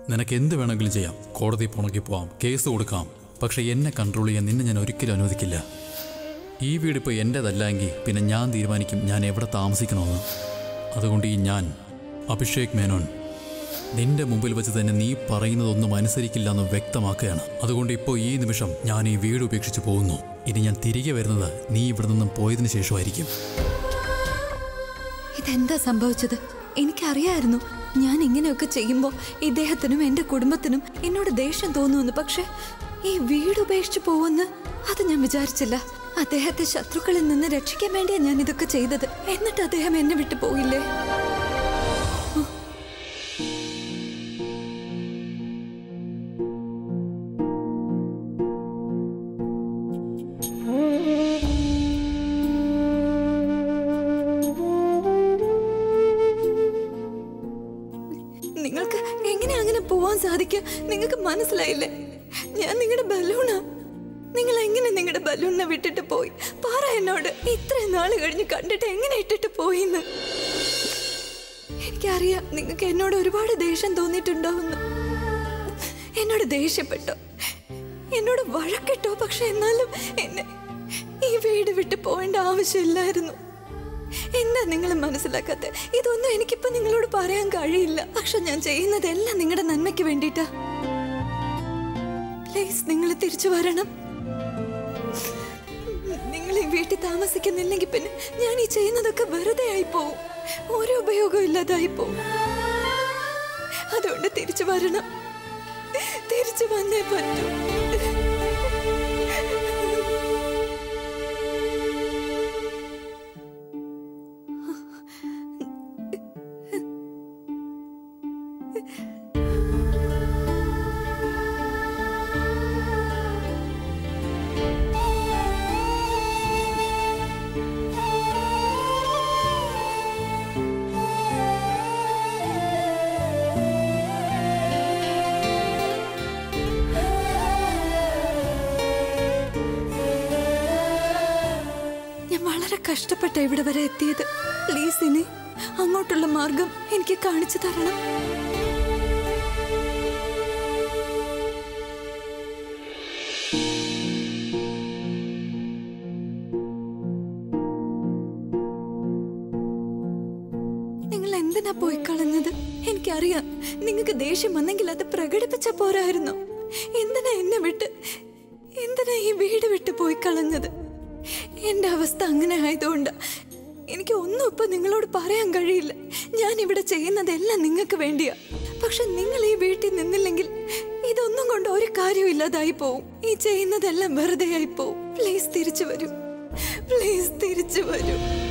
നിനക്ക് എന്ത് വേണമെങ്കിലും ചെയ്യാം കോടതി പോണെങ്കിൽ പോവാം കേസ് കൊടുക്കാം പക്ഷെ എന്നെ കൺട്രോൾ ചെയ്യാൻ നിന്നെ ഞാൻ ഒരിക്കലും അനുവദിക്കില്ല ഈ വീട് ഇപ്പോൾ എൻ്റെതല്ല എങ്കിൽ പിന്നെ ഞാൻ തീരുമാനിക്കും ഞാൻ എവിടെ താമസിക്കണമെന്ന് അതുകൊണ്ട് ഈ ഞാൻ അഭിഷേക് മേനോൻ നിന്റെ മുമ്പിൽ വെച്ച് തന്നെ നീ പറയുന്നതൊന്നും അനുസരിക്കില്ല എന്ന് വ്യക്തമാക്കുകയാണ് അതുകൊണ്ട് ഇപ്പോൾ ഈ നിമിഷം ഞാൻ ഈ വീട് ഉപേക്ഷിച്ച് പോകുന്നു ഇനി ഞാൻ തിരികെ വരുന്നത് നീ ഇവിടെ നിന്നും പോയതിനു ശേഷമായിരിക്കും ഇതെന്താ സംഭവിച്ചത് എനിക്കറിയായിരുന്നു ഞാൻ ഇങ്ങനെയൊക്കെ ചെയ്യുമ്പോൾ ഇദ്ദേഹത്തിനും എന്റെ കുടുംബത്തിനും എന്നോട് ദേഷ്യം തോന്നുമെന്ന് പക്ഷെ ഈ വീട് ഉപേക്ഷിച്ച് പോവെന്ന് അത് ഞാൻ വിചാരിച്ചില്ല അദ്ദേഹത്തെ ശത്രുക്കളിൽ നിന്ന് രക്ഷിക്കാൻ വേണ്ടിയാ ഞാൻ ഇതൊക്കെ ചെയ്തത് എന്നിട്ട് അദ്ദേഹം എന്നെ വിട്ടു പോയില്ലേ നിങ്ങൾക്ക് എങ്ങനെ അങ്ങനെ പോവാൻ സാധിക്കുക നിങ്ങൾക്ക് മനസ്സിലായില്ലേ ഞാൻ നിങ്ങളുടെ ബലൂണാ നിങ്ങൾ എങ്ങനെ നിങ്ങളുടെ ബലൂണിനെ വിട്ടിട്ട് പോയി പറ എന്നോട് ഇത്രയും നാള് കഴിഞ്ഞ് കണ്ടിട്ട് എങ്ങനെ ഇട്ടിട്ട് പോയിന്ന് എനിക്കറിയാം നിങ്ങൾക്ക് എന്നോട് ഒരുപാട് ദേഷ്യം തോന്നിയിട്ടുണ്ടാവുന്നു എന്നോട് ദേഷ്യപ്പെട്ടോ എന്നോട് വഴക്കിട്ടോ പക്ഷെ എന്നാലും എന്നെ ഈ വീട് വിട്ട് പോവേണ്ട ആവശ്യമില്ലായിരുന്നു എന്താ നിങ്ങൾ മനസ്സിലാക്കാത്ത ഇതൊന്നും എനിക്കിപ്പോ നിങ്ങളോട് പറയാൻ കഴിയില്ല പക്ഷെ ഞാൻ ചെയ്യുന്നതെല്ലാം നിങ്ങളുടെ നന്മയ്ക്ക് വേണ്ടിട്ടാ പ്ലീസ് നിങ്ങൾ തിരിച്ചു വരണം നിങ്ങൾ ഈ വീട്ടിൽ താമസിക്കുന്നില്ലെങ്കിൽ പിന്നെ ഞാൻ ഈ ചെയ്യുന്നതൊക്കെ വെറുതെ ആയി പോവും ഒരു ഉപയോഗവും ഇല്ലാതായി പോവും അതുകൊണ്ട് തിരിച്ചു വരണം തിരിച്ചു വന്നേ പറ്റൂ ഞാൻ വളരെ കഷ്ടപ്പെട്ട ഇവിടെ വരെ എത്തിയത് പ്ലീസ് ഇനി അങ്ങോട്ടുള്ള മാർഗം എനിക്ക് കാണിച്ചു തരണം നിങ്ങൾ എന്തിനാ പോയി കളഞ്ഞത് എനിക്കറിയാം നിങ്ങൾക്ക് ദേഷ്യം വന്നെങ്കിൽ അത് പ്രകടിപ്പിച്ച പോരായിരുന്നു എന്തിനാ എന്നെ വിട്ട് എന്തിനാ ഈ വീട് വിട്ട് പോയി കളഞ്ഞത് എന്റെ അവസ്ഥ അങ്ങനെ ആയതുകൊണ്ട് എനിക്ക് ഒന്നും ഇപ്പൊ നിങ്ങളോട് പറയാൻ കഴിയില്ല ഞാൻ ഇവിടെ ചെയ്യുന്നതെല്ലാം നിങ്ങൾക്ക് വേണ്ടിയാ പക്ഷെ നിങ്ങൾ ഈ വീട്ടിൽ നിന്നില്ലെങ്കിൽ ഇതൊന്നും കൊണ്ട് ഒരു കാര്യവും ഇല്ലാതായി പോവും ഈ ചെയ്യുന്നതെല്ലാം വെറുതെ ആയി പോവും പ്ലീസ് തിരിച്ചു വരൂ പ്ലീസ് തിരിച്ചു വരൂ